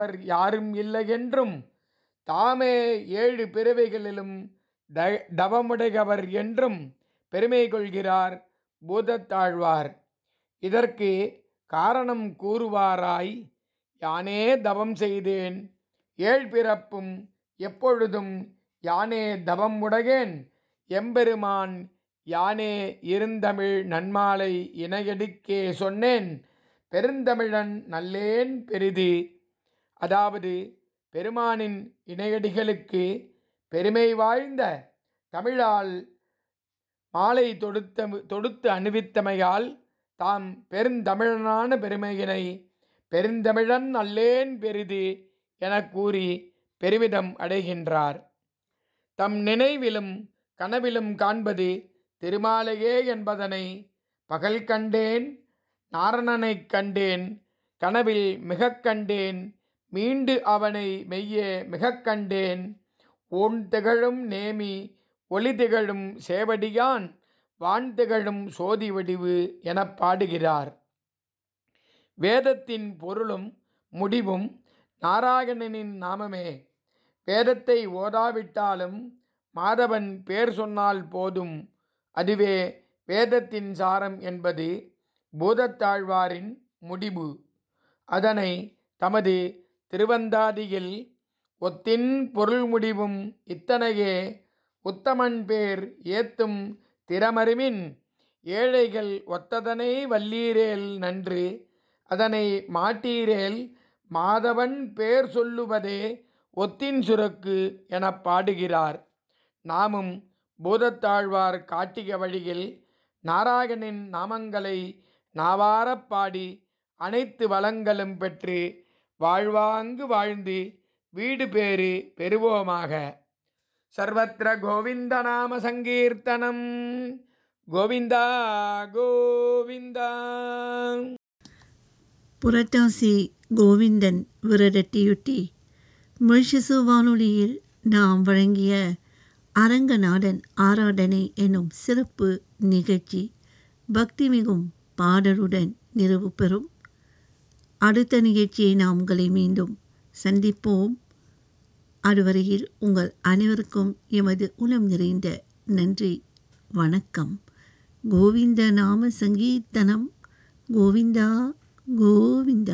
அவர் யாரும் இல்லையென்றும் தாமே ஏழு பிறவைகளிலும் த தவமுடையவர் என்றும் பெருமை கொள்கிறார் பூதத்தாழ்வார் இதற்கு காரணம் கூறுவாராய் யானே தவம் செய்தேன் ஏழ் பிறப்பும் எப்பொழுதும் யானே தவம் உடையேன் எம்பெருமான் யானே இருந்தமிழ் நன்மாலை இணையடிக்கே சொன்னேன் பெருந்தமிழன் நல்லேன் பெரிது அதாவது பெருமானின் இணையடிகளுக்கு பெருமை வாய்ந்த தமிழால் மாலை தொடுத்த தொடுத்து அணிவித்தமையால் தாம் பெருந்தமிழனான பெருமையினை பெருந்தமிழன் அல்லேன் பெரிது எனக் கூறி பெருமிதம் அடைகின்றார் தம் நினைவிலும் கனவிலும் காண்பது திருமாலையே என்பதனை பகல் கண்டேன் நாரணனைக் கண்டேன் கனவில் மிகக் கண்டேன் மீண்டு அவனை மெய்யே மிகக் கண்டேன் ஓன் திகழும் நேமி ஒளி திகழும் சேவடியான் வான் திகழும் சோதி வடிவு எனப் பாடுகிறார் வேதத்தின் பொருளும் முடிவும் நாராயணனின் நாமமே வேதத்தை ஓதாவிட்டாலும் மாதவன் பேர் சொன்னால் போதும் அதுவே வேதத்தின் சாரம் என்பது பூதத்தாழ்வாரின் முடிவு அதனை தமது திருவந்தாதியில் ஒத்தின் பொருள் முடிவும் இத்தனையே உத்தமன் பேர் ஏத்தும் திறமறிமின் ஏழைகள் ஒத்ததனை வல்லீரேல் நன்று அதனை மாட்டீரேல் மாதவன் பேர் சொல்லுவதே ஒத்தின் சுரக்கு எனப் பாடுகிறார் நாமும் பூதத்தாழ்வார் காட்டிய வழியில் நாராயணின் நாமங்களை நாவாரப் பாடி அனைத்து வளங்களும் பெற்று வாழ்வாங்கு வாழ்ந்து வீடு பேறு பெறுவோமாக சர்வத்திர கோவிந்த நாம சங்கீர்த்தனம் கோவிந்தா கோவிந்தா புரட்டாசி கோவிந்தன் விரதட்டியுட்டி மொழிசு வானொலியில் நாம் வழங்கிய அரங்கநாதன் ஆராதனை எனும் சிறப்பு நிகழ்ச்சி பக்திமிகும் பாடலுடன் நிறைவு பெறும் அடுத்த நிகழ்ச்சியை நாம் உங்களை மீண்டும் சந்திப்போம் அதுவரையில் உங்கள் அனைவருக்கும் எமது உளம் நிறைந்த நன்றி வணக்கம் கோவிந்த நாம சங்கீர்த்தனம் கோவிந்தா கோவிந்தா